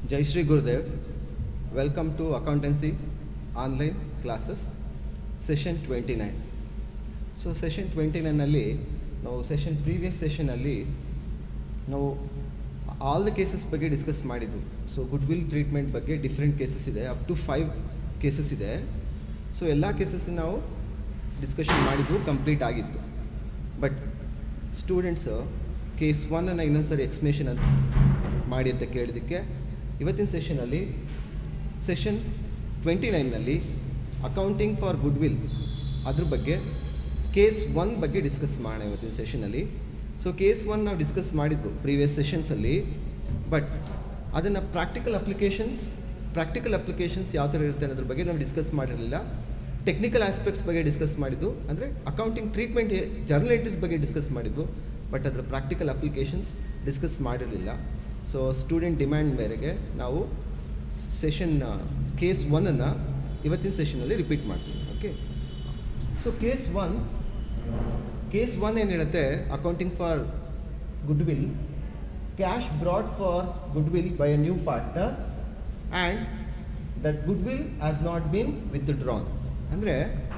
Jai Shri Gurudev. Welcome to Accountancy Online Classes, Session 29. So session twenty ನೈನಲ್ಲಿ ನಾವು session previous ಸೆಷನಲ್ಲಿ ನಾವು all the cases ಬಗ್ಗೆ discuss ಮಾಡಿದ್ದು ಸೊ ಗುಡ್ ವಿಲ್ ಟ್ರೀಟ್ಮೆಂಟ್ ಬಗ್ಗೆ different cases ಇದೆ ಅಪ್ ಟು ಫೈವ್ ಕೇಸಸ್ ಇದೆ so ಎಲ್ಲ ಕೇಸಸ್ ನಾವು ಡಿಸ್ಕಷನ್ ಮಾಡಿದ್ದು ಕಂಪ್ಲೀಟ್ ಆಗಿತ್ತು ಬಟ್ ಸ್ಟೂಡೆಂಟ್ಸು ಕೇಸ್ ಒನ್ನನ್ನು ಇನ್ನೊಂದ್ಸರಿ ಎಕ್ಸ್ಪ್ಲೇಷನ್ ಅಂತ ಮಾಡಿ ಅಂತ ಕೇಳಿದ್ದಕ್ಕೆ ಇವತ್ತಿನ ಸೆಷನಲ್ಲಿ ಸೆಷನ್ ಟ್ವೆಂಟಿ ನೈನ್ನಲ್ಲಿ ಅಕೌಂಟಿಂಗ್ ಫಾರ್ ಗುಡ್ ವಿಲ್ ಅದ್ರ ಬಗ್ಗೆ ಕೇಸ್ ಒನ್ ಬಗ್ಗೆ ಡಿಸ್ಕಸ್ ಮಾಡೋಣ ಇವತ್ತಿನ ಸೆಷನಲ್ಲಿ ಸೊ ಕೇಸ್ ಒನ್ ನಾವು ಡಿಸ್ಕಸ್ ಮಾಡಿದ್ದು ಪ್ರೀವಿಯಸ್ ಸೆಷನ್ಸಲ್ಲಿ ಬಟ್ ಅದನ್ನು ಪ್ರಾಕ್ಟಿಕಲ್ ಅಪ್ಲಿಕೇಶನ್ಸ್ ಪ್ರಾಕ್ಟಿಕಲ್ ಅಪ್ಲಿಕೇಶನ್ಸ್ ಯಾವ ಥರ ಇರುತ್ತೆ ಅನ್ನೋದ್ರ ಬಗ್ಗೆ ನಾವು ಡಿಸ್ಕಸ್ ಮಾಡಿರಲಿಲ್ಲ ಟೆಕ್ನಿಕಲ್ ಆಸ್ಪೆಕ್ಟ್ಸ್ ಬಗ್ಗೆ ಡಿಸ್ಕಸ್ ಮಾಡಿದ್ದು ಅಂದರೆ ಅಕೌಂಟಿಂಗ್ ಟ್ರೀಟ್ಮೆಂಟ್ ಜರ್ನಲ್ ಎಂಟ್ರೀಸ್ ಬಗ್ಗೆ ಡಿಸ್ಕಸ್ ಮಾಡಿದ್ದು ಬಟ್ ಅದರ ಪ್ರಾಕ್ಟಿಕಲ್ ಅಪ್ಲಿಕೇಶನ್ಸ್ ಡಿಸ್ಕಸ್ ಮಾಡಿರಲಿಲ್ಲ ಸೊ ಸ್ಟೂಡೆಂಟ್ ಡಿಮ್ಯಾಂಡ್ ಮೇರೆಗೆ ನಾವು ಸೆಷನ್ ಕೇಸ್ ಒನ್ನನ್ನು ಇವತ್ತಿನ ಸೆಷನಲ್ಲಿ ರಿಪೀಟ್ ಮಾಡ್ತೀವಿ okay so case one case one ಏನು ಹೇಳುತ್ತೆ accounting for goodwill cash brought for goodwill by a new partner and that goodwill has not been withdrawn ಅಂದರೆ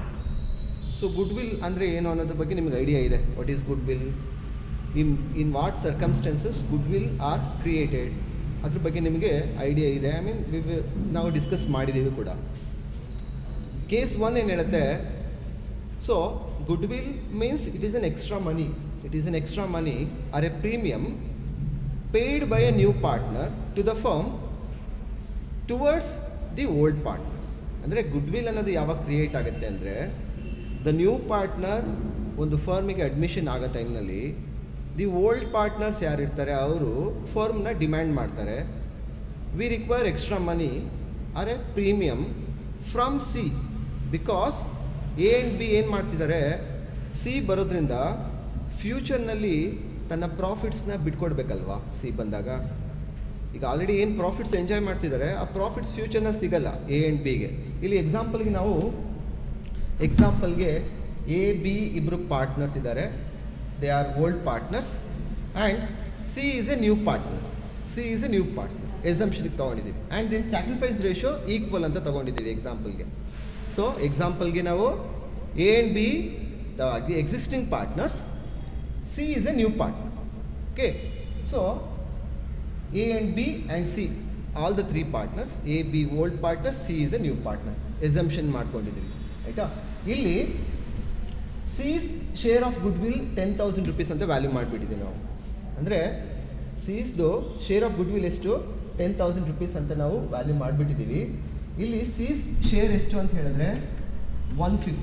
so goodwill ಅಂದರೆ ಏನು ಅನ್ನೋದ್ರ ಬಗ್ಗೆ ನಿಮಗೆ idea ಇದೆ what is goodwill in in what circumstances goodwill are created ಅದ್ರ ಬಗ್ಗೆ ನಿಮಗೆ ಐಡಿಯಾ ಇದೆ ಐ ಮೀನ್ ನಾವು ಡಿಸ್ಕಸ್ ಮಾಡಿದ್ದೀವಿ ಕೂಡ ಕೇಸ್ ಒನ್ ಏನು ಹೇಳುತ್ತೆ so goodwill means it is an extra money it is an extra money or a premium paid by a new partner to the firm towards the old partners ಅಂದರೆ goodwill ಅನ್ನೋದು ಯಾವಾಗ create ಆಗುತ್ತೆ ಅಂದರೆ the new partner ಒಂದು ಫರ್ಮಿಗೆ admission ಆಗೋ ಟೈಮ್ನಲ್ಲಿ the old partners ಯಾರಿರ್ತಾರೆ ಅವರು ಫರ್ಮ್ನ ಡಿಮ್ಯಾಂಡ್ ಮಾಡ್ತಾರೆ we require extra money or a premium from C because A and B ಏನು ಮಾಡ್ತಿದ್ದಾರೆ ಸಿ ಬರೋದ್ರಿಂದ ಫ್ಯೂಚರ್ನಲ್ಲಿ ತನ್ನ ಪ್ರಾಫಿಟ್ಸ್ನ ಬಿಟ್ಕೊಡ್ಬೇಕಲ್ವಾ ಸಿ ಬಂದಾಗ ಈಗ ಆಲ್ರೆಡಿ ಏನು ಪ್ರಾಫಿಟ್ಸ್ ಎಂಜಾಯ್ ಮಾಡ್ತಿದ್ದಾರೆ ಆ ಪ್ರಾಫಿಟ್ಸ್ ಫ್ಯೂಚರ್ನಲ್ಲಿ ಸಿಗಲ್ಲ ಎ ಆ್ಯಂಡ್ ಬಿಗೆ ಇಲ್ಲಿ ಎಕ್ಸಾಂಪಲ್ಗೆ ನಾವು ಎಕ್ಸಾಂಪಲ್ಗೆ ಎ ಬಿ ಇಬ್ಬರು ಪಾರ್ಟ್ನರ್ಸ್ ಇದ್ದಾರೆ they are old partners and C is a new partner C is a new partner ಎಕ್ಸಾಮ್ಷನ್ಗೆ ತೊಗೊಂಡಿದ್ದೀವಿ and then sacrifice ratio equal ಅಂತ ತೊಗೊಂಡಿದ್ದೀವಿ ಎಕ್ಸಾಂಪಲ್ಗೆ ಸೊ ಎಕ್ಸಾಂಪಲ್ಗೆ ನಾವು A and B the existing partners C is a new partner okay so A and B and C all the three partners A B old partner C is a new partner exemption ಮಾಡ್ಕೊಂಡಿದ್ದೀವಿ ಆಯಿತಾ ಇಲ್ಲಿ C's share of good goodwill ten thousand rupees ಅಂತ value ಮಾಡಿಬಿಟ್ಟಿದ್ದೀವಿ ನಾವು ಅಂದರೆ ಸೀಸ್ದು share of good goodwill ಎಷ್ಟು ten thousand rupees ಅಂತ ನಾವು ವ್ಯಾಲ್ಯೂ ಮಾಡಿಬಿಟ್ಟಿದ್ದೀವಿ ಇಲ್ಲಿ ಸೀಸ್ ಶೇರ್ ಎಷ್ಟು ಅಂತ ಹೇಳಿದ್ರೆ ಒನ್ ಫಿಫ್ತ್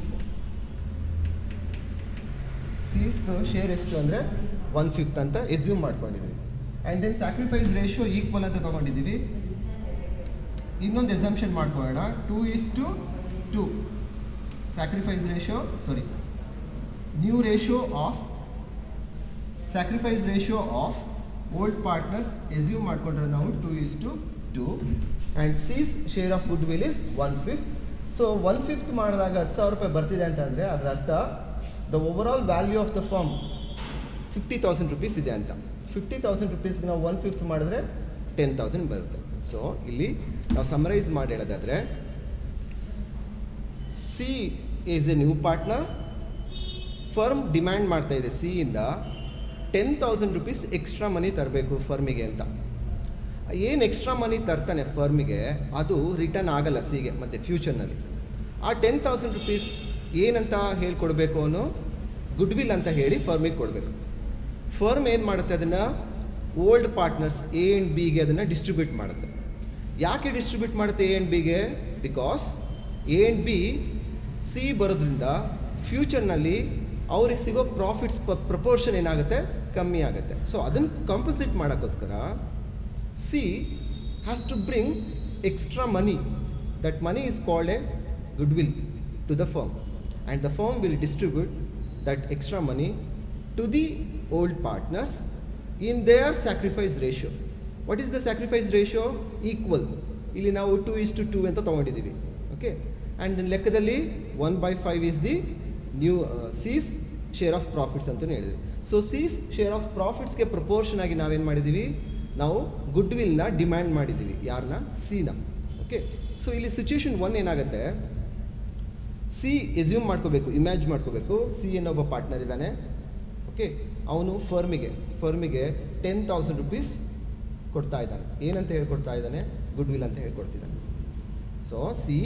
ಸೀಸ್ದು ಶೇರ್ ಎಷ್ಟು ಅಂದರೆ ಒನ್ ಫಿಫ್ತ್ ಅಂತ ಎಸ್ಯೂಮ್ ಮಾಡ್ಕೊಂಡಿದ್ದೀವಿ and then sacrifice ratio equal ಅಂತ ತೊಗೊಂಡಿದ್ದೀವಿ ಇನ್ನೊಂದು ಎಸಂಪ್ಷನ್ ಮಾಡ್ಕೊಳ್ಳೋಣ two is to two sacrifice ratio sorry new ratio of sacrifice ratio of old partners assume ಮಾಡ್ಕೊಂಡ್ರೆ ನಾವು two is to two and C's share of good goodwill is one fifth so one fifth ಮಾಡಿದಾಗ ಹತ್ತು ಸಾವಿರ ರೂಪಾಯಿ ಬರ್ತಿದೆ ಅಂತಂದರೆ ಅದರ ಅರ್ಥ the overall value of the firm fifty thousand rupees ಇದೆ ಅಂತ ಫಿಫ್ಟಿ ತೌಸಂಡ್ ರುಪೀಸ್ಗೆ ನಾವು ಒನ್ ಫಿಫ್ತ್ ಮಾಡಿದ್ರೆ ಟೆನ್ ತೌಸಂಡ್ ಬರುತ್ತೆ ಸೊ ಇಲ್ಲಿ ನಾವು ಸಮರೈಸ್ ಮಾಡಿ ಹೇಳೋದಾದರೆ C is a new partner firm demand ಮಾಡ್ತಾ ಇದೆ ಸಿಯಿಂದ ten thousand rupees extra money ತರಬೇಕು ಫರ್ಮಿಗೆ ಅಂತ ಏನು ಎಕ್ಸ್ಟ್ರಾ ಮನಿ ತರ್ತಾನೆ ಫರ್ಮಿಗೆ ಅದು ರಿಟರ್ನ್ ಆಗಲ್ಲ ಸಿಗೆ ಮತ್ತು ಫ್ಯೂಚರ್ನಲ್ಲಿ ಆ ಟೆನ್ ತೌಸಂಡ್ ರುಪೀಸ್ ಏನಂತ ಹೇಳ್ಕೊಡ್ಬೇಕು ಅನ್ನೋ ಗುಡ್ ವಿಲ್ ಅಂತ ಹೇಳಿ ಫರ್ಮಿಗೆ ಕೊಡಬೇಕು ಫರ್ಮ್ ಏನು ಮಾಡುತ್ತೆ ಅದನ್ನು ಓಲ್ಡ್ ಪಾರ್ಟ್ನರ್ಸ್ ಎ ಆ್ಯಂಡ್ ಬಿಗೆ ಅದನ್ನು ಡಿಸ್ಟ್ರಿಬ್ಯೂಟ್ ಮಾಡುತ್ತೆ ಯಾಕೆ ಡಿಸ್ಟ್ರಿಬ್ಯೂಟ್ ಮಾಡುತ್ತೆ ಎ ಆ್ಯಂಡ್ ಬಿಗೆ because A and B C ಬರೋದ್ರಿಂದ ಫ್ಯೂಚರ್ನಲ್ಲಿ ಅವ್ರಿಗೆ ಸಿಗೋ ಪ್ರಾಫಿಟ್ಸ್ ಪ್ರಪೋರ್ಷನ್ ಏನಾಗುತ್ತೆ ಕಮ್ಮಿ ಆಗುತ್ತೆ ಸೊ ಅದನ್ನು ಕಾಂಪನ್ಸೇಟ್ ಮಾಡೋಕ್ಕೋಸ್ಕರ C has to bring extra money that money is called a goodwill to the firm and the firm will distribute that extra money to the old partners in their sacrifice ratio what is the sacrifice ratio equal ಇಲ್ಲಿ ನಾವು two is to two ಅಂತ ತೊಗೊಂಡಿದ್ದೀವಿ okay and ಲೆಕ್ಕದಲ್ಲಿ one by five is the new C's share of profits ಅಂತಲೇ ಹೇಳಿದ್ವಿ so C's share of ಪ್ರಾಫಿಟ್ಸ್ಗೆ proportion ಆಗಿ ನಾವೇನು ಮಾಡಿದ್ದೀವಿ ನಾವು ಗುಡ್ ವಿಲ್ನ ಡಿಮ್ಯಾಂಡ್ ಮಾಡಿದ್ದೀವಿ ಯಾರನ್ನ ಸಿನ ಓಕೆ ಸೊ ಇಲ್ಲಿ ಸಿಚುವೇಶನ್ ಒನ್ ಏನಾಗುತ್ತೆ ಸಿ ಎಸ್ಯೂಮ್ ಮಾಡ್ಕೋಬೇಕು ಇಮ್ಯಾಜ್ ಮಾಡ್ಕೋಬೇಕು ಸಿ ಅನ್ನೋ ಒಬ್ಬ ಪಾರ್ಟ್ನರ್ ಇದ್ದಾನೆ ಓಕೆ ಅವನು ಫರ್ಮಿಗೆ ಫರ್ಮಿಗೆ ಟೆನ್ ತೌಸಂಡ್ ರುಪೀಸ್ ಕೊಡ್ತಾ ಇದ್ದಾನೆ ಏನಂತ ಹೇಳ್ಕೊಡ್ತಾ ಇದ್ದಾನೆ ಗುಡ್ ವಿಲ್ ಅಂತ ಹೇಳ್ಕೊಡ್ತಿದ್ದಾನೆ ಸೊ ಸಿ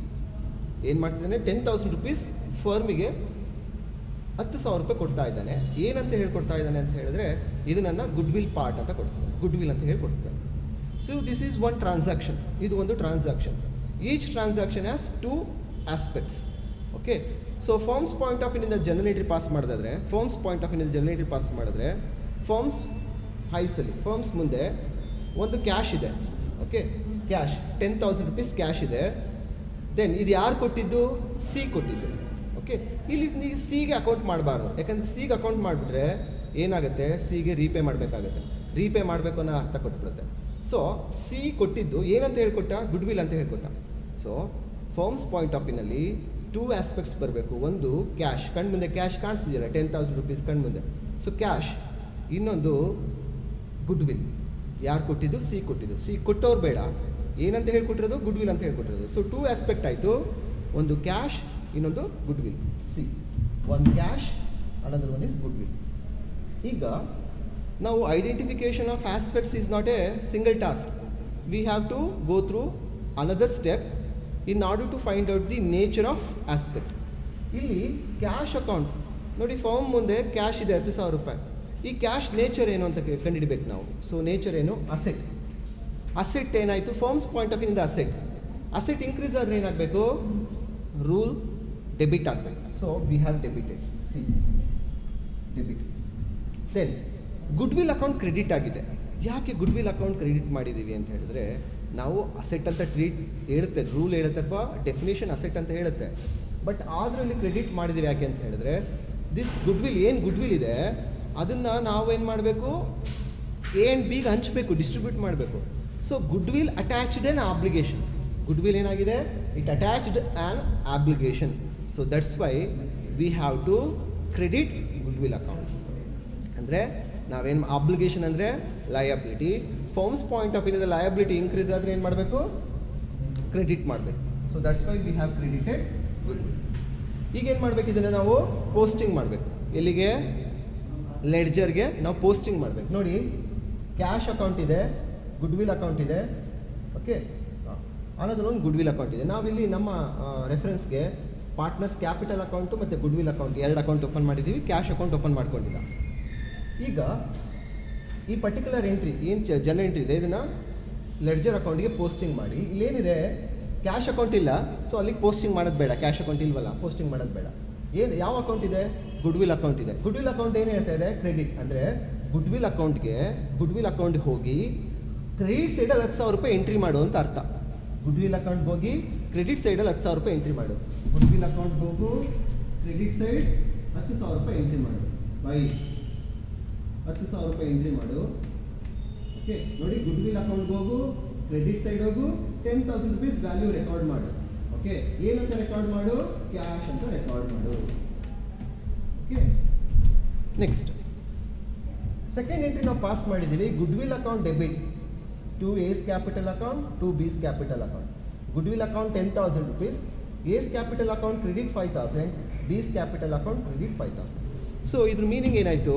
ಏನು ಮಾಡ್ತಿದ್ದಾನೆ ಟೆನ್ ತೌಸಂಡ್ ರುಪೀಸ್ ಫರ್ಮಿಗೆ ಹತ್ತು ಸಾವಿರ ರೂಪಾಯಿ ಕೊಡ್ತಾ ಇದ್ದಾನೆ ಏನಂತ ಹೇಳ್ಕೊಡ್ತಾ ಇದ್ದಾನೆ ಅಂತ ಹೇಳಿದ್ರೆ ಇದು ನನ್ನ ಗುಡ್ ವಿಲ್ ಪಾರ್ಟ್ ಅಂತ ಕೊಡ್ತಿದ್ದಾನೆ ಗುಡ್ ವಿಲ್ ಅಂತ ಹೇಳ್ಕೊಡ್ತಿದ್ದಾನೆ so this is one transaction ಇದು ಒಂದು transaction each transaction has two aspects okay so firm's point of ಇಂದ ಜನರೇಟರಿ ಪಾಸ್ ಮಾಡಿದ್ರೆ ಫಾರ್ಮ್ಸ್ ಪಾಯಿಂಟ್ ಆಫ್ ಇಂದ ಜನರೇಟರಿ ಪಾಸ್ ಮಾಡಿದ್ರೆ ಫಾರ್ಮ್ಸ್ ಹೈಸಲ್ಲಿ ಫಾರ್ಮ್ಸ್ ಮುಂದೆ ಒಂದು ಕ್ಯಾಶ್ ಇದೆ okay cash ten thousand rupees cash ಇದೆ ದೆನ್ ಇದು ಯಾರು ಕೊಟ್ಟಿದ್ದು ಸಿ ಕೊಟ್ಟಿದ್ದು ಓಕೆ ಇಲ್ಲಿ ನೀವು ಸಿಗೆ ಅಕೌಂಟ್ ಮಾಡಬಾರ್ದು ಯಾಕಂದರೆ ಸಿಗೆ ಅಕೌಂಟ್ ಮಾಡಿಬಿಟ್ರೆ ಏನಾಗುತ್ತೆ ಸಿಗೆ ರೀಪೇ ಮಾಡಬೇಕಾಗುತ್ತೆ ರೀಪೇ ಮಾಡಬೇಕು ಅನ್ನೋ ಅರ್ಥ ಕೊಟ್ಬಿಡುತ್ತೆ ಸೊ ಸಿ ಕೊಟ್ಟಿದ್ದು ಏನಂತ ಹೇಳ್ಕೊಟ್ಟ ಗುಡ್ ವಿಲ್ ಅಂತ ಹೇಳ್ಕೊಟ್ಟ ಸೊ ಫಾರ್ಮ್ಸ್ ಪಾಯಿಂಟ್ ಆಫ್ ವಿನಲ್ಲಿ ಟೂ ಆಸ್ಪೆಕ್ಟ್ಸ್ ಬರಬೇಕು ಒಂದು ಕ್ಯಾಶ್ ಕಣ್ಣು ಮುಂದೆ ಕ್ಯಾಶ್ ಕಾಣಿಸ್ತಿದೆಯಲ್ಲ ಟೆನ್ ತೌಸಂಡ್ ರುಪೀಸ್ ಕಣ್ಣು ಮುಂದೆ ಸೊ ಕ್ಯಾಶ್ ಇನ್ನೊಂದು ಗುಡ್ ವಿಲ್ ಯಾರು ಕೊಟ್ಟಿದ್ದು ಸಿ ಕೊಟ್ಟಿದ್ದು ಸಿ ಕೊಟ್ಟವ್ರು ಬೇಡ ಏನಂತ ಹೇಳ್ಕೊಟ್ಟಿರೋದು ಗುಡ್ ವಿಲ್ ಅಂತ ಹೇಳ್ಕೊಟ್ಟಿರೋದು ಸೊ ಟೂ ಆಸ್ಪೆಕ್ಟ್ ಆಯಿತು ಒಂದು ಕ್ಯಾಶ್ ಇನ್ನೊಂದು goodwill C one cash another one is goodwill ಈಗ ನಾವು identification of aspects is not a single task we have to go through another step in order to find out the nature of aspect ಇಲ್ಲಿ cash account ನೋಡಿ firm ಮುಂದೆ cash ಇದೆ ಹತ್ತು ಸಾವಿರ ರೂಪಾಯಿ ಈ ಕ್ಯಾಶ್ ನೇಚರ್ ಏನು ಅಂತ ಕೇ- ಕಂಡುಹಿಡಿಬೇಕು ನಾವು ಸೊ ನೇಚರ್ ಏನು ಅಸೆಟ್ ಅಸೆಟ್ ಏನಾಯಿತು ಫಾರ್ಮ್ಸ್ ಪಾಯಿಂಟ್ ಆಫ್ ಇಂದ ಅಸೆಟ್ ಅಸೆಟ್ ಇನ್ಕ್ರೀಸ್ ಆದರೆ ಏನಾಗಬೇಕು ರೂಲ್ ಡೆಬಿಟ್ ಆಗಬೇಕು so we have debited C debit then good will account credit ಆಗಿದೆ ಯಾಕೆ ಗುಡ್ ವಿಲ್ ಅಕೌಂಟ್ ಕ್ರೆಡಿಟ್ ಮಾಡಿದ್ದೀವಿ ಅಂತ ಹೇಳಿದ್ರೆ ನಾವು ಅಸೆಟ್ ಅಂತ ಟ್ರೀಟ್ ಹೇಳುತ್ತೆ ರೂಲ್ ಹೇಳುತ್ತೆ ಅಥವಾ ಡೆಫಿನೇಷನ್ ಅಸೆಟ್ ಅಂತ ಹೇಳುತ್ತೆ ಬಟ್ ಆದರೂ ಇಲ್ಲಿ ಕ್ರೆಡಿಟ್ ಮಾಡಿದ್ದೀವಿ ಯಾಕೆ ಅಂತ ಹೇಳಿದ್ರೆ ದಿಸ್ ಗುಡ್ ವಿಲ್ ಏನು ಗುಡ್ ವಿಲ್ ಇದೆ ಅದನ್ನು ನಾವೇನು ಮಾಡಬೇಕು ಎ ಆ್ಯಂಡ್ ಬಿಗೆ ಹಂಚಬೇಕು ಡಿಸ್ಟ್ರಿಬ್ಯೂಟ್ ಮಾಡಬೇಕು so goodwill attached on obligation goodwill ಏನಾಗಿದೆ it attached on obligation so that's why we have to credit good will account ಅಂದರೆ ನಾವೇನು ಆಬ್ಲಿಗೇಷನ್ ಅಂದರೆ ಲಯಬಿಲಿಟಿ ಫಾರ್ಮ್ಸ್ ಪಾಯಿಂಟ್ ಆಫ್ ಇಂದ ಲಯಬಿಲಿಟಿ ಇನ್ಕ್ರೀಸ್ ಆದರೆ ಏನು ಮಾಡಬೇಕು ಕ್ರೆಡಿಟ್ ಮಾಡಬೇಕು so that's why we have credited good ಈಗ ಏನು ಮಾಡಬೇಕು ಇದನ್ನು ನಾವು ಪೋಸ್ಟಿಂಗ್ ಮಾಡಬೇಕು ಎಲ್ಲಿಗೆ ಲೆಡ್ಜರ್ಗೆ ನಾವು ಪೋಸ್ಟಿಂಗ್ ಮಾಡಬೇಕು ನೋಡಿ ಕ್ಯಾಶ್ ಅಕೌಂಟ್ ಇದೆ ಗುಡ್ ವಿಲ್ ಅಕೌಂಟ್ ಇದೆ ಓಕೆ ಅನ್ನೋದ್ರ ಒಂದು ಗುಡ್ ವಿಲ್ ಅಕೌಂಟ್ ಇದೆ ನಾವಿಲ್ಲಿ ನಮ್ಮ ರೆಫರೆನ್ಸ್ಗೆ ಪಾರ್ಟ್ನರ್ಸ್ ಕ್ಯಾಪಿಟಲ್ ಅಕೌಂಟು ಮತ್ತು ಗುಡ್ ವಿಲ್ ಅಕೌಂಟ್ ಎರಡು ಅಕೌಂಟ್ ಓಪನ್ ಮಾಡಿದ್ದೀವಿ ಕ್ಯಾಶ್ ಅಕೌಂಟ್ ಓಪನ್ ಮಾಡ್ಕೊಂಡಿಲ್ಲ ಈಗ ಈ ಪರ್ಟಿಕ್ಯುಲರ್ ಎಂಟ್ರಿ ಏನು ಜನ ಎಂಟ್ರಿ ಇದೆ ಇದನ್ನು ಲೆಡ್ಜರ್ ಅಕೌಂಟ್ಗೆ ಪೋಸ್ಟಿಂಗ್ ಮಾಡಿ ಇಲ್ಲೇನಿದೆ ಕ್ಯಾಶ್ ಅಕೌಂಟ್ ಇಲ್ಲ ಸೊ ಅಲ್ಲಿಗೆ ಪೋಸ್ಟಿಂಗ್ ಮಾಡೋದು ಬೇಡ ಕ್ಯಾಶ್ ಅಕೌಂಟ್ ಇಲ್ವಲ್ಲ ಪೋಸ್ಟಿಂಗ್ ಮಾಡೋದು ಬೇಡ ಏನು ಯಾವ ಅಕೌಂಟ್ ಇದೆ ಗುಡ್ ವಿಲ್ ಅಕೌಂಟ್ ಇದೆ ಗುಡ್ ವಿಲ್ ಅಕೌಂಟ್ ಏನು ಹೇಳ್ತಾ ಇದೆ ಕ್ರೆಡಿಟ್ ಅಂದರೆ ಗುಡ್ ವಿಲ್ ಅಕೌಂಟ್ಗೆ ಗುಡ್ ವಿಲ್ ಅಕೌಂಟ್ಗೆ ಹೋಗಿ ಕ್ರೆಡಿಟ್ ಸೈಡಲ್ಲಿ ಹತ್ತು ಸಾವಿರ ರೂಪಾಯಿ ಎಂಟ್ರಿ ಮಾಡು ಅಂತ ಅರ್ಥ ಗುಡ್ ವಿಲ್ ಅಕೌಂಟ್ಗೆ ಹೋಗಿ ಕ್ರೆಡಿಟ್ ಸೈಡಲ್ಲಿ ಹತ್ತು ಸಾವಿರ ರೂಪಾಯಿ ಎಂಟ್ರಿ ಮಾಡು ಗುಡ್ ವಿಲ್ ಅಕೌಂಟ್ಗೆ ಹೋಗು ಕ್ರೆಡಿಟ್ ಸೈಡ್ ಹತ್ತು ಸಾವಿರ ರೂಪಾಯಿ ಎಂಟ್ರಿ ಮಾಡು ಬೈ ಹತ್ತು ಸಾವಿರ ರೂಪಾಯಿ ಎಂಟ್ರಿ ಮಾಡು ಓಕೆ ನೋಡಿ ಗುಡ್ ವಿಲ್ ಅಕೌಂಟ್ಗೆ ಹೋಗು ಕ್ರೆಡಿಟ್ ಸೈಡ್ ಹೋಗು ten thousand rupees value record ಮಾಡು ಓಕೆ ಏನಂತ ರೆಕಾರ್ಡ್ ಮಾಡು ಕ್ಯಾಶ್ ಅಂತ ರೆಕಾರ್ಡ್ ಮಾಡು ಓಕೆ ನೆಕ್ಸ್ಟ್ ಸೆಕೆಂಡ್ ಎಂಟ್ರಿ ನಾವು ಪಾಸ್ ಮಾಡಿದ್ದೀವಿ good will account debit to A's capital account to B's capital account good will account ten thousand rupees A's capital account credit five thousand B's capital account credit five thousand so ಇದ್ರ meaning ಏನಾಯಿತು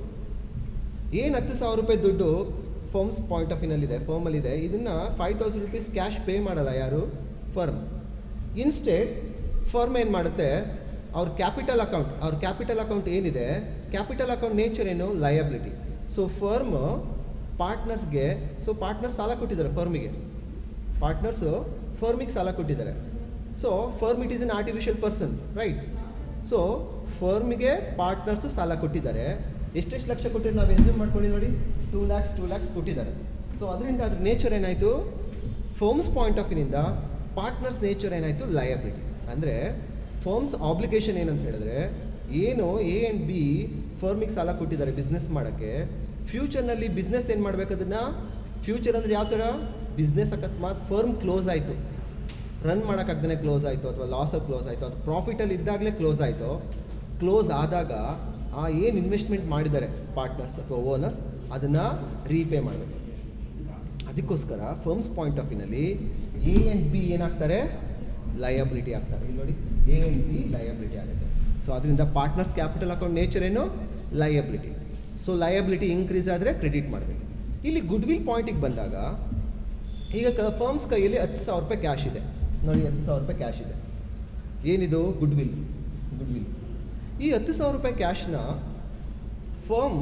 ಏನು ಹತ್ತು ಸಾವಿರ ರೂಪಾಯಿ ದುಡ್ಡು firms point of ಇದೆ ಫರ್ಮಲ್ಲಿದೆ ಇದನ್ನು five thousand rupees cash pay ಮಾಡಲ್ಲ ಯಾರು ಫರ್ಮ್ ಇನ್ಸ್ಟೆಡ್ ಫರ್ಮ್ ಏನು ಮಾಡುತ್ತೆ ಅವ್ರ ಕ್ಯಾಪಿಟಲ್ ಅಕೌಂಟ್ ಅವ್ರ ಕ್ಯಾಪಿಟಲ್ ಅಕೌಂಟ್ ಏನಿದೆ ಕ್ಯಾಪಿಟಲ್ ಅಕೌಂಟ್ ನೇಚರ್ ಏನು ಲಯಬಿಲಿಟಿ ಸೊ ಫರ್ಮ್ ಪಾರ್ಟ್ನರ್ಸ್ಗೆ ಸೊ ಪಾರ್ಟ್ನರ್ಸ್ ಸಾಲ ಕೊಟ್ಟಿದ್ದಾರೆ ಫರ್ಮಿಗೆ ಪಾರ್ಟ್ನರ್ಸು ಫರ್ಮಿಗೆ ಸಾಲ ಕೊಟ್ಟಿದ್ದಾರೆ so firm it is an artificial person right so ಫರ್ಮಿಗೆ ಪಾರ್ಟ್ನರ್ಸು ಸಾಲ ಕೊಟ್ಟಿದ್ದಾರೆ ಎಷ್ಟೆಷ್ಟು ಲಕ್ಷ ಕೊಟ್ಟಿದ್ದು ನಾವು ಎಸ್ಯೂಮ್ ಮಾಡ್ಕೊಳ್ಳಿ ನೋಡಿ ಟೂ ಲ್ಯಾಕ್ಸ್ ಟೂ ಲ್ಯಾಕ್ಸ್ ಕೊಟ್ಟಿದ್ದಾರೆ ಸೊ ಅದರಿಂದ ಅದ್ರ ನೇಚರ್ ಏನಾಯಿತು ಫರ್ಮ್ಸ್ ಪಾಯಿಂಟ್ ಆಫ್ ವ್ಯೂನಿಂದ ಪಾರ್ಟ್ನರ್ಸ್ ನೇಚರ್ ಏನಾಯಿತು ಲಯಬಿಲಿಟಿ ಅಂದರೆ ಫರ್ಮ್ಸ್ ಆಬ್ಲಿಗೇಷನ್ ಏನಂತ ಹೇಳಿದ್ರೆ ಏನು ಎ ಆ್ಯಂಡ್ ಬಿ ಫರ್ಮಿಗೆ ಸಾಲ ಕೊಟ್ಟಿದ್ದಾರೆ ಬಿಸ್ನೆಸ್ ಮಾಡೋಕ್ಕೆ ಫ್ಯೂಚರ್ನಲ್ಲಿ ಬಿಸ್ನೆಸ್ ಏನು ಮಾಡಬೇಕು ಅದನ್ನು ಫ್ಯೂಚರ್ ಅಂದರೆ ಯಾವ ಥರ ಬಿಸ್ನೆಸ್ ಅಕಸ್ಮಾತ್ ಫರ್ಮ್ ಕ್ಲೋಸ್ ಆಯಿತು ರನ್ ಮಾಡೋಕ್ಕಾಗ್ದೇ ಕ್ಲೋಸ್ ಆಯಿತು ಅಥವಾ ಲಾಸಲ್ಲಿ ಕ್ಲೋಸ್ ಆಯಿತು ಅಥವಾ ಪ್ರಾಫಿಟಲ್ಲಿ ಇದ್ದಾಗಲೇ ಕ್ಲೋಸ್ ಆಯಿತು ಕ್ಲೋಸ್ ಆದಾಗ ಆ ಏನು ಇನ್ವೆಸ್ಟ್ಮೆಂಟ್ ಮಾಡಿದ್ದಾರೆ ಪಾರ್ಟ್ನರ್ಸ್ ಅಥವಾ ಓನರ್ಸ್ ಅದನ್ನು ರೀಪೇ ಮಾಡಬೇಕು ಅದಕ್ಕೋಸ್ಕರ ಫರ್ಮ್ಸ್ ಪಾಯಿಂಟ್ ಆಫ್ ವ್ಯೂನಲ್ಲಿ ಎ ಆ್ಯಂಡ್ ಬಿ ಏನಾಗ್ತಾರೆ ಲಯಬಿಲಿಟಿ ಆಗ್ತಾರೆ ಇಲ್ಲಿ ನೋಡಿ ಎ ಆ್ಯಂಡ್ ಬಿ ಲಯಬಿಲಿಟಿ ಆಗುತ್ತೆ ಸೊ ಅದರಿಂದ ಪಾರ್ಟ್ನರ್ಸ್ ಕ್ಯಾಪಿಟಲ್ ಅಕೌಂಟ್ ನೇಚರ್ ಏನು ಲಯಬಿಲಿಟಿ ಸೊ ಲಯಬಿಲಿಟಿ ಇನ್ಕ್ರೀಸ್ ಆದರೆ ಕ್ರೆಡಿಟ್ ಮಾಡಬೇಕು ಇಲ್ಲಿ ಗುಡ್ ವಿಲ್ ಪಾಯಿಂಟಿಗೆ ಬಂದಾಗ ಈಗ ಕ ಫರ್ಮ್ಸ್ ಕೈಯಲ್ಲಿ ಹತ್ತು ಸಾವಿರ ರೂಪಾಯಿ ಕ್ಯಾಶ್ ಇದೆ ನೋಡಿ ಹತ್ತು ಸಾವಿರ ರೂಪಾಯಿ ಕ್ಯಾಶ್ ಇದೆ ಏನಿದು ಗುಡ್ ವಿಲ್ ಗುಡ್ ವಿಲ್ ಈ ಹತ್ತು ಸಾವಿರ ರೂಪಾಯಿ ಕ್ಯಾಶ್ನ ಫರ್ಮ್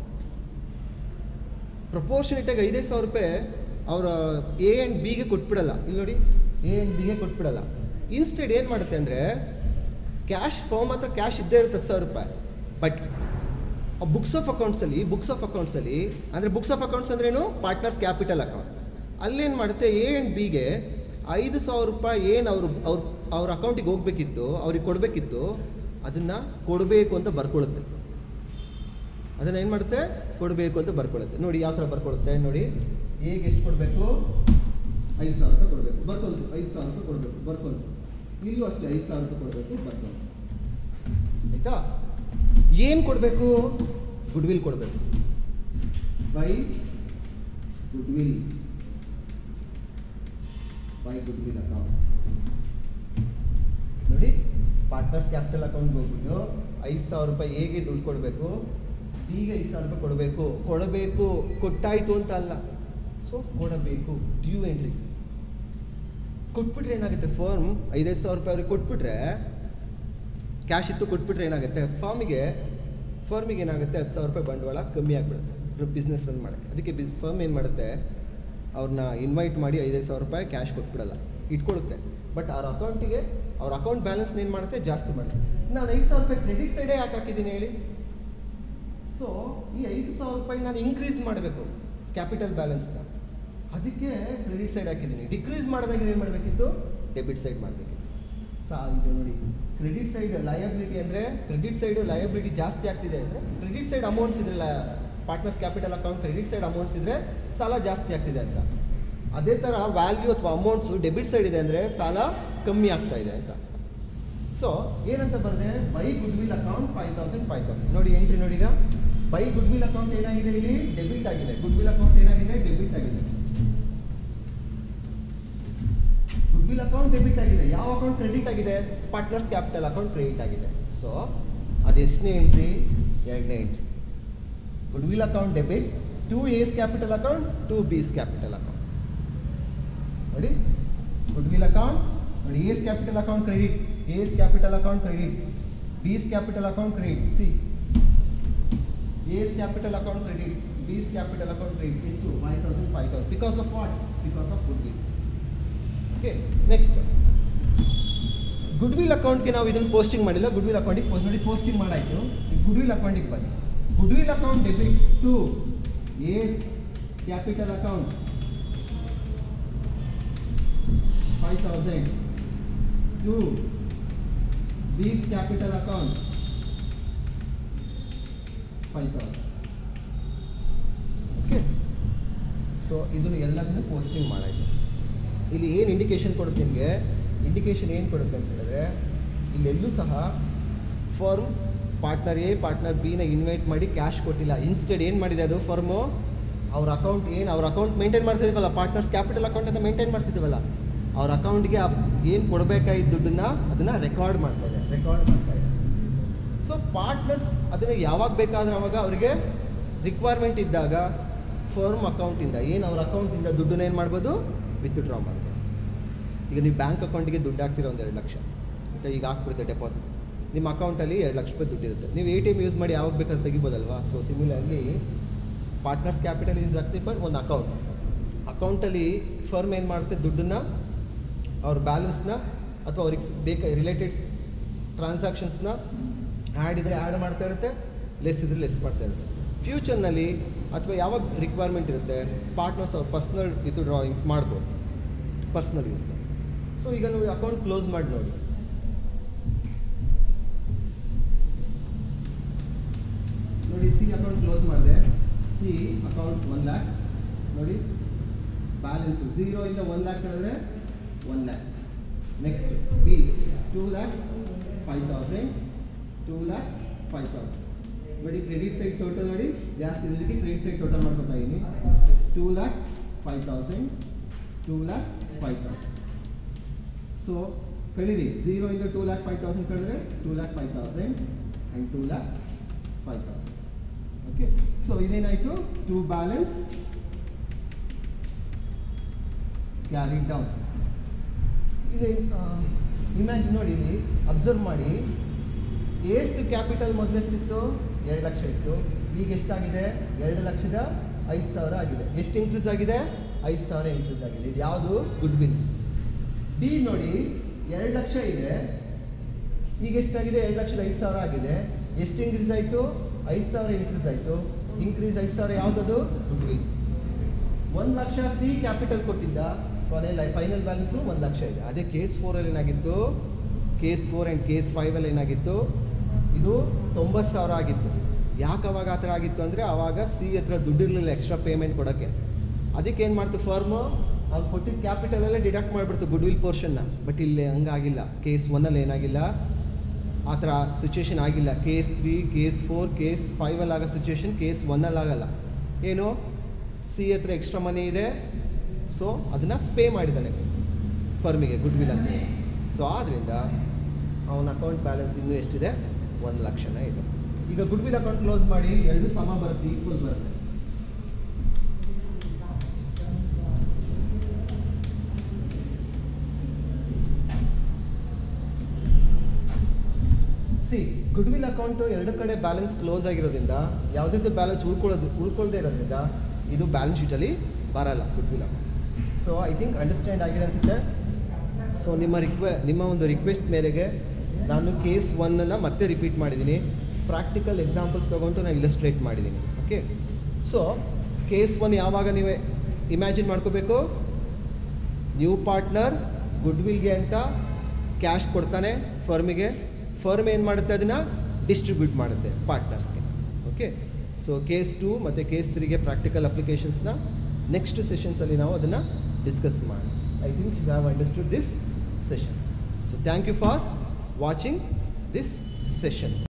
ಪ್ರಪೋರ್ಷನೇಟಾಗಿ ಐದೈದು ಸಾವಿರ ರೂಪಾಯಿ ಅವರ ಎ ಆ್ಯಂಡ್ ಬಿಗೆ ಕೊಟ್ಬಿಡಲ್ಲ ಇಲ್ಲಿ ನೋಡಿ ಎ ಆ್ಯಂಡ್ ಬಿಗೆ ಕೊಟ್ಬಿಡಲ್ಲ ಇನ್ಸ್ಟೆಡ್ ಏನು ಮಾಡುತ್ತೆ ಅಂದರೆ ಕ್ಯಾಶ್ ಫರ್ಮ್ ಹತ್ರ ಕ್ಯಾಶ್ ಇದ್ದೇ ಇರುತ್ತೆ ಹತ್ತು ಸಾವಿರ ರೂಪಾಯಿ ಬಟ್ ಬುಕ್ಸ್ ಆಫ್ ಅಕೌಂಟ್ಸಲ್ಲಿ ಬುಕ್ಸ್ ಆಫ್ ಅಕೌಂಟ್ಸಲ್ಲಿ ಅಂದರೆ ಬುಕ್ಸ್ ಆಫ್ ಅಕೌಂಟ್ಸ್ ಅಂದ್ರೇನು ಪಾರ್ಟ್ನರ್ಸ್ ಕ್ಯಾಪಿಟಲ್ ಅಕೌಂಟ್ ಅಲ್ಲೇನು ಮಾಡುತ್ತೆ ಎ ಆ್ಯಂಡ್ ಬಿಗೆ ಐದು ಸಾವಿರ ರೂಪಾಯಿ ಏನು ಅವರು ಅವ್ರ ಅವ್ರ ಅಕೌಂಟಿಗೆ ಹೋಗ್ಬೇಕಿತ್ತು ಅವ್ರಿಗೆ ಕೊಡಬೇಕಿತ್ತು ಅದನ್ನು ಕೊಡಬೇಕು ಅಂತ ಬರ್ಕೊಳ್ಳುತ್ತೆ ಅದನ್ನು ಏನು ಮಾಡುತ್ತೆ ಕೊಡಬೇಕು ಅಂತ ಬರ್ಕೊಳ್ಳುತ್ತೆ ನೋಡಿ ಯಾವ ಥರ ಬರ್ಕೊಳ್ಳುತ್ತೆ ನೋಡಿ ಹೇಗೆ ಎಷ್ಟು ಕೊಡಬೇಕು ಐದು ಸಾವಿರ ರೂಪಾಯಿ ಕೊಡಬೇಕು ಬರ್ಕೊಂಡು ಐದು ಸಾವಿರ ರೂಪಾಯಿ ಕೊಡಬೇಕು ಬರ್ಕೊಂಡು ಇಲ್ಲೂ ಅಷ್ಟೇ ಐದು ಸಾವಿರ ರೂಪಾಯಿ ಕೊಡಬೇಕು ಬರ್ಕೊಂಡು ಆಯಿತಾ ಏನು ಕೊಡಬೇಕು ಗುಡ್ ವಿಲ್ ಕೊಡಬೇಕು by goodwill by good will account ನೋಡಿ ಪಾರ್ಟ್ನರ್ಸ್ ಕ್ಯಾಪಿಟಲ್ ಅಕೌಂಟ್ಗೆ ಹೋಗ್ಬಿಟ್ಟು ಐದು ಸಾವಿರ ರೂಪಾಯಿ ಹೇಗೆ ದುಡ್ಡು ಕೊಡಬೇಕು ಈಗ ಐದು ಸಾವಿರ ರೂಪಾಯಿ ಕೊಡಬೇಕು ಕೊಡಬೇಕು ಕೊಟ್ಟಾಯ್ತು ಅಂತ ಅಲ್ಲ ಸೊ ಕೊಡಬೇಕು ಡ್ಯೂ ಎಂಟ್ರಿ ಕೊಟ್ಬಿಟ್ರೆ ಏನಾಗುತ್ತೆ ಫರ್ಮ್ ಐದೈದು ಸಾವಿರ ರೂಪಾಯಿ ಅವ್ರಿಗೆ ಕೊಟ್ಬಿಟ್ರೆ ಕ್ಯಾಶ್ ಇತ್ತು ಕೊಟ್ಬಿಟ್ರೆ ಏನಾಗುತ್ತೆ ಫಾರ್ಮಿಗೆ ಫರ್ಮಿಗೆ ಏನಾಗುತ್ತೆ ಹತ್ತು ಸಾವಿರ ರೂಪಾಯಿ ಬಂಡವಾಳ ಕಮ್ಮಿ ಆಗಿಬಿಡುತ್ತೆ ಬಿಸ್ನೆಸ್ ರನ್ ಮಾಡೋಕ್ಕೆ ಅದಕ್ಕೆ ಬಿಸ್ ಫರ್ಮ್ ಏನು ಮಾಡುತ್ತೆ ಅವ್ರನ್ನ ಇನ್ವೈಟ್ ಮಾಡಿ ಐದೈದು ಸಾವಿರ ರೂಪಾಯಿ ಕ್ಯಾಶ್ ಕೊಟ್ಬಿಡಲ್ಲ ಇಟ್ಕೊಳ್ಳುತ್ತೆ ಬಟ್ ಅವ್ರ ಅಕೌಂಟಿಗೆ ಅವ್ರ ಅಕೌಂಟ್ ಬ್ಯಾಲೆನ್ಸ್ನ ಏನು ಮಾಡುತ್ತೆ ಜಾಸ್ತಿ ಮಾಡುತ್ತೆ ನಾನು ಐದು ಸಾವಿರ ರೂಪಾಯಿ ಕ್ರೆಡಿಟ್ ಸೈಡೇ ಯಾಕೆ ಹಾಕಿದ್ದೀನಿ ಹೇಳಿ ಸೊ ಈ ಐದು ಸಾವಿರ ರೂಪಾಯಿ ನಾನು ಇನ್ಕ್ರೀಸ್ ಮಾಡಬೇಕು ಕ್ಯಾಪಿಟಲ್ ಬ್ಯಾಲೆನ್ಸ್ನ ಅದಕ್ಕೆ ಕ್ರೆಡಿಟ್ ಸೈಡ್ ಹಾಕಿದ್ದೀನಿ ಡಿಕ್ರೀಸ್ ಮಾಡಿದಾಗ ಏನು ಮಾಡಬೇಕಿತ್ತು ಡೆಬಿಟ್ ಸೈಡ್ ಮಾಡಬೇಕಿತ್ತು ಸಾ ಇದು ನೋಡಿ ಕ್ರೆಡಿಟ್ ಸೈಡ್ ಲಯಬಿಲಿಟಿ ಅಂದರೆ ಕ್ರೆಡಿಟ್ ಸೈಡ್ ಲಯಬಿಲಿಟಿ ಜಾಸ್ತಿ ಆಗ್ತಿದೆ ಅಂದರೆ ಕ್ರೆಡಿಟ್ ಸೈಡ್ ಅಮೌಂಟ್ಸ್ ಇದ್ರೆ partners capital account credit side amounts ಇದ್ದರೆ ಸಾಲ ಜಾಸ್ತಿ ಆಗ್ತಿದೆ ಅಂತ ಅದೇ ಥರ ವ್ಯಾಲ್ಯೂ ಅಥವಾ ಅಮೌಂಟ್ಸು ಡೆಬಿಟ್ ಸೈಡ್ ಇದೆ ಅಂದರೆ ಸಾಲ ಕಮ್ಮಿ ಆಗ್ತಾ ಇದೆ ಅಂತ ಸೊ ಏನಂತ ಬರದೆ by good will account five thousand five thousand ನೋಡಿ ಎಂಟ್ರಿ ನೋಡಿ ಈಗ ಬೈ ಗುಡ್ ವಿಲ್ ಅಕೌಂಟ್ ಏನಾಗಿದೆ ಇಲ್ಲಿ ಡೆಬಿಟ್ ಆಗಿದೆ ಗುಡ್ ವಿಲ್ ಅಕೌಂಟ್ ಏನಾಗಿದೆ ಡೆಬಿಟ್ ಆಗಿದೆ ಗುಡ್ ವಿಲ್ ಅಕೌಂಟ್ ಡೆಬಿಟ್ ಆಗಿದೆ ಯಾವ ಅಕೌಂಟ್ ಕ್ರೆಡಿಟ್ ಆಗಿದೆ ಪಾರ್ಟ್ನರ್ಸ್ ಕ್ಯಾಪಿಟಲ್ ಅಕೌಂಟ್ ಕ್ರೆಡಿಟ್ ಆಗಿದೆ ಸೊ ಅದೆಷ್ಟನೇ ಎಂಟ್ರಿ ಎರಡನೇ entry good will account debit to A's capital account to B's capital account ನೋಡಿ ಗುಡ್ ವಿಲ್ ಅಕೌಂಟ್ ನೋಡಿ A's capital account credit A's capital account credit B's capital account credit C's capital account credit B's capital account credit ಎಷ್ಟು five thousand five thousand because of what because of good will okay next good will ಅಕೌಂಟ್ಗೆ ನಾವು ಇದನ್ನು posting ಮಾಡಿಲ್ಲ good will ಅಕೌಂಟಿಗೆ post ನೋಡಿ posting ಮಾಡಾಯಿತು ಈಗ good will ಅಕೌಂಟಿಗೆ ಬನ್ನಿ good will account debit to A's capital account five thousand to B's capital account five thousand okay so ಇದನ್ನು ಎಲ್ಲದನ್ನು ಪೋಸ್ಟಿಂಗ್ ಮಾಡಾಯಿತು ಇಲ್ಲಿ ಏನು ಇಂಡಿಕೇಶನ್ ಕೊಡುತ್ತೆ ನಿಮಗೆ ಇಂಡಿಕೇಶನ್ ಏನು ಕೊಡುತ್ತೆ ಅಂತ ಹೇಳಿದ್ರೆ ಇಲ್ಲೆಲ್ಲೂ ಸಹ ಫರ್ಮ್ ಪಾರ್ಟ್ನರ್ ಎ ಪಾರ್ಟ್ನರ್ ಬಿನ ಇನ್ವೈಟ್ ಮಾಡಿ ಕ್ಯಾಶ್ ಕೊಟ್ಟಿಲ್ಲ ಇನ್ಸ್ಟೆಡ್ ಏನು ಮಾಡಿದೆ ಅದು ಫರ್ಮು ಅವ್ರ ಅಕೌಂಟ್ ಏನು ಅವ್ರ ಅಕೌಂಟ್ ಮೇಂಟೈನ್ ಮಾಡ್ತಿದ್ದೀವಲ್ಲ ಪಾರ್ಟ್ನರ್ಸ್ ಕ್ಯಾಪಿಟಲ್ ಅಕೌಂಟ್ ಅಂತ ಮೇಂಟೈನ್ ಮಾಡ್ತಿದ್ದೀವಲ್ಲ ಅವ್ರ ಅಕೌಂಟ್ಗೆ ಏನು ಕೊಡಬೇಕಾಗಿದ್ದ ದುಡ್ಡನ್ನು ಅದನ್ನು ರೆಕಾರ್ಡ್ ಮಾಡ್ತಾ ಇದೆ ರೆಕಾರ್ಡ್ ಮಾಡ್ತಾ ಇದೆ ಸೊ ಪಾರ್ಟ್ನರ್ಸ್ ಅದನ್ನು ಯಾವಾಗ ಬೇಕಾದ್ರೆ ಅವಾಗ ಅವರಿಗೆ ರಿಕ್ವೈರ್ಮೆಂಟ್ ಇದ್ದಾಗ ಫರ್ಮ್ ಅಕೌಂಟಿಂದ ಏನು ಅವ್ರ ಅಕೌಂಟಿಂದ ದುಡ್ಡನ್ನ ಏನು ಮಾಡ್ಬೋದು ವಿತ್ಡ್ರಾ ಮಾಡ್ಬೋದು ಈಗ ನೀವು ಬ್ಯಾಂಕ್ ಅಕೌಂಟಿಗೆ ದುಡ್ಡು ಹಾಕ್ತಿರೋ ಒಂದು ಎರಡು ಲಕ್ಷ ಮತ್ತು ಈಗ ಹಾಕ್ಬಿಡುತ್ತೆ ಡೆಪಾಸಿಟ್ ನಿಮ್ಮ ಅಕೌಂಟಲ್ಲಿ ಎರಡು ಲಕ್ಷ ರೂಪಾಯಿ ದುಡ್ಡಿರುತ್ತೆ ನೀವು ಎ ಟಿ ಎಮ್ ಯೂಸ್ ಮಾಡಿ ಯಾವಾಗ ಬೇಕಾದ್ರೆ ತೆಗಿಬೋದಲ್ವಾ so similarly partners capital is ಆಗ್ತಿ ಬಟ್ ಒಂದು ಅಕೌಂಟ್ ಅಕೌಂಟಲ್ಲಿ ಫರ್ಮ್ ಏನು ಮಾಡುತ್ತೆ ದುಡ್ಡನ್ನು ಅವ್ರ ಬ್ಯಾಲೆನ್ಸ್ನ ಅಥವಾ ಅವ್ರಿಗೆ ಬೇಕ ರಿಲೇಟೆಡ್ ಟ್ರಾನ್ಸಾಕ್ಷನ್ಸ್ನ ಆ್ಯಡ್ ಇದ್ದರೆ ಆ್ಯಡ್ ಮಾಡ್ತಾ ಇರುತ್ತೆ ಲೆಸ್ ಇದ್ರೆ ಲೆಸ್ ಮಾಡ್ತಾ ಇರುತ್ತೆ ಫ್ಯೂಚರ್ನಲ್ಲಿ ಅಥವಾ ಯಾವಾಗ ರಿಕ್ವೈರ್ಮೆಂಟ್ ಇರುತ್ತೆ ಪಾರ್ಟ್ನರ್ಸ್ ಅವ್ರ ಪರ್ಸ್ನಲ್ ವಿತ್ ಡ್ರಾಯಿಂಗ್ಸ್ ಮಾಡ್ಬೋದು ಪರ್ಸ್ನಲ್ ಯೂಸ್ ಸೊ ಈಗ ನೋಡಿ ಅಕೌಂಟ್ ಕ್ಲೋಸ್ ಮಾಡಿ ನೋಡಿ ನೋಡಿ ಸಿ ಅಕೌಂಟ್ ಕ್ಲೋಸ್ ಮಾಡಿದೆ ಸಿ ಅಕೌಂಟ್ ಒನ್ ಲ್ಯಾಕ್ ನೋಡಿ ಬ್ಯಾಲೆನ್ಸ್ ಝೀರೋ ಇಂದ ಒನ್ ಲ್ಯಾಕ್ ಕಳೆದ್ರೆ one lakh next B two lakh five thousand two lakh five thousand ನೋಡಿ ಕ್ರೆಡಿಟ್ ಸೈಡ್ ಟೋಟಲ್ ನೋಡಿ ಜಾಸ್ತಿ ಇದಕ್ಕೆ ಕ್ರೆಡಿಟ್ ಸೈಡ್ ಟೋಟಲ್ ಮಾಡ್ಕೊತಾ ಇದ್ದೀನಿ two lakh five thousand two lakh five thousand so ಕಳೀರಿ ಝೀರೋ ಇಂದ ಟೂ ಲ್ಯಾಕ್ ಫೈವ್ ತೌಸಂಡ್ ಕಳೆದ್ರೆ two lakh five thousand and two lakh five thousand okay so ಇದೇನಾಯಿತು ಟು ಬ್ಯಾಲೆನ್ಸ್ ಕ್ಯಾರಿ ಡೌನ್ ಈಗ ಇಮ್ಯಾಜಿನ್ ನೋಡಿ ಇಲ್ಲಿ ಅಬ್ಸರ್ವ್ ಮಾಡಿ ಎಷ್ಟು ಕ್ಯಾಪಿಟಲ್ ಮೊದಲೆಷ್ಟಿತ್ತು ಎರಡು ಲಕ್ಷ ಇತ್ತು ಈಗ ಎಷ್ಟಾಗಿದೆ ಎರಡು ಲಕ್ಷದ ಐದು ಸಾವಿರ ಆಗಿದೆ ಎಷ್ಟು ಇನ್ಕ್ರೀಸ್ ಆಗಿದೆ ಐದು ಸಾವಿರ ಇನ್ಕ್ರೀಸ್ ಆಗಿದೆ ಇದು ಯಾವುದು ಗುಡ್ ವಿಲ್ ಬಿ ನೋಡಿ ಎರಡು ಲಕ್ಷ ಇದೆ ಈಗ ಎಷ್ಟಾಗಿದೆ ಎರಡು ಲಕ್ಷದ ಐದು ಸಾವಿರ ಆಗಿದೆ ಎಷ್ಟು ಇನ್ಕ್ರೀಸ್ ಆಯಿತು ಐದು ಸಾವಿರ ಇನ್ಕ್ರೀಸ್ ಆಯಿತು ಇನ್ಕ್ರೀಸ್ ಐದು ಸಾವಿರ ಯಾವುದದು ಗುಡ್ ವಿಲ್ ಒಂದು ಲಕ್ಷ ಸಿ ಕ್ಯಾಪಿಟಲ್ ಕೊಟ್ಟಿದ್ದ ಕೊನೆಯಲ್ಲಿ ಫೈನಲ್ ಬ್ಯಾಲೆನ್ಸು ಒಂದು ಲಕ್ಷ ಇದೆ ಅದೇ ಕೇಸ್ ಫೋರಲ್ಲಿ ಏನಾಗಿತ್ತು ಕೇಸ್ ಫೋರ್ ಆ್ಯಂಡ್ ಕೇಸ್ ಫೈವಲ್ಲಿ ಏನಾಗಿತ್ತು ಇದು ತೊಂಬತ್ತು ಸಾವಿರ ಆಗಿತ್ತು ಯಾಕೆ ಅವಾಗ ಆ ಥರ ಆಗಿತ್ತು ಅಂದರೆ ಆವಾಗ ಸಿ ಹತ್ರ ದುಡ್ಡಿರಲಿಲ್ಲ ಎಕ್ಸ್ಟ್ರಾ ಪೇಮೆಂಟ್ ಕೊಡೋಕ್ಕೆ ಅದಕ್ಕೆ ಏನು ಮಾಡ್ತು ಫರ್ಮು ಅವ್ನು ಕೊಟ್ಟಿದ್ದ ಕ್ಯಾಪಿಟಲಲ್ಲೇ ಡಿಡಕ್ಟ್ ಮಾಡಿಬಿಡ್ತು ಗುಡ್ ವಿಲ್ ಪೋರ್ಷನ್ನ ಬಟ್ ಇಲ್ಲಿ ಹಂಗಾಗಿಲ್ಲ ಕೇಸ್ ಒನ್ನಲ್ಲಿ ಏನಾಗಿಲ್ಲ ಆ ಥರ ಸಿಚುವೇಶನ್ ಆಗಿಲ್ಲ case three case four case ಫೈವಲ್ಲಿ ಆಗೋ ಸಿಚುವೇಶನ್ ಕೇಸ್ ಒನ್ನಲ್ಲಿ ಆಗಲ್ಲ ಏನು ಸಿ ಹತ್ರ ಎಕ್ಸ್ಟ್ರಾ ಮನಿ ಇದೆ ಸೊ ಅದನ್ನು ಪೇ ಮಾಡಿದ್ದಾನೆ ಫರ್ಮಿಗೆ ಗುಡ್ ವಿಲ್ ಅಂತ ಸೊ ಆದ್ದರಿಂದ ಅವನ ಅಕೌಂಟ್ ಬ್ಯಾಲೆನ್ಸ್ ಇನ್ನೂ ಎಷ್ಟಿದೆ ಒಂದು ಲಕ್ಷನೇ ಇದೆ ಈಗ ಗುಡ್ ವಿಲ್ ಅಕೌಂಟ್ ಕ್ಲೋಸ್ ಮಾಡಿ ಎರಡು ಸಮ ಬರುತ್ತೆ ಈಕ್ವಲ್ ಬರುತ್ತೆ ಸಿ ಗುಡ್ ವಿಲ್ ಅಕೌಂಟು ಎರಡು ಕಡೆ ಬ್ಯಾಲೆನ್ಸ್ ಕ್ಲೋಸ್ ಆಗಿರೋದ್ರಿಂದ ಯಾವುದೇ ಬ್ಯಾಲೆನ್ಸ್ ಉಳ್ಕೊಳ್ಳೋದು ಉಳ್ಕೊಳ್ದೇ ಇರೋದ್ರಿಂದ ಇದು ಬ್ಯಾಲೆನ್ಸ್ ಶೀಟಲ್ಲಿ ಬರಲ್ಲ good will account so I think understand ಆಗಿದೆ ಅನಿಸುತ್ತೆ ಸೊ ನಿಮ್ಮ ರಿಕ್ವೆ ನಿಮ್ಮ ಒಂದು ರಿಕ್ವೆಸ್ಟ್ ಮೇರೆಗೆ ನಾನು ಕೇಸ್ ಒನ್ನನ್ನು ಮತ್ತೆ ರಿಪೀಟ್ ಮಾಡಿದ್ದೀನಿ ಪ್ರಾಕ್ಟಿಕಲ್ ಎಕ್ಸಾಂಪಲ್ಸ್ ತೊಗೊಂಡು ನಾನು ಇಲಸ್ಟ್ರೇಟ್ ಮಾಡಿದ್ದೀನಿ ಓಕೆ ಸೊ ಕೇಸ್ ಒನ್ ಯಾವಾಗ ನೀವು ಇಮ್ಯಾಜಿನ್ ಮಾಡ್ಕೋಬೇಕು ನ್ಯೂ ಪಾರ್ಟ್ನರ್ ಗುಡ್ ವಿಲ್ಗೆ ಅಂತ ಕ್ಯಾಶ್ ಕೊಡ್ತಾನೆ ಫರ್ಮಿಗೆ ಫರ್ಮ್ ಏನು ಮಾಡುತ್ತೆ ಅದನ್ನು ಡಿಸ್ಟ್ರಿಬ್ಯೂಟ್ ಮಾಡುತ್ತೆ ಪಾರ್ಟ್ನರ್ಸ್ಗೆ ಓಕೆ ಸೊ ಕೇಸ್ ಟು ಮತ್ತು ಕೇಸ್ ತ್ರೀಗೆ ಪ್ರಾಕ್ಟಿಕಲ್ ಅಪ್ಲಿಕೇಶನ್ಸ್ನ ನೆಕ್ಸ್ಟ್ ಸೆಷನ್ಸಲ್ಲಿ ನಾವು ಅದನ್ನು ಡಿಸ್ಕಸ್ ಮಾಡೋಣ I think you have understood this session so thank you for watching this session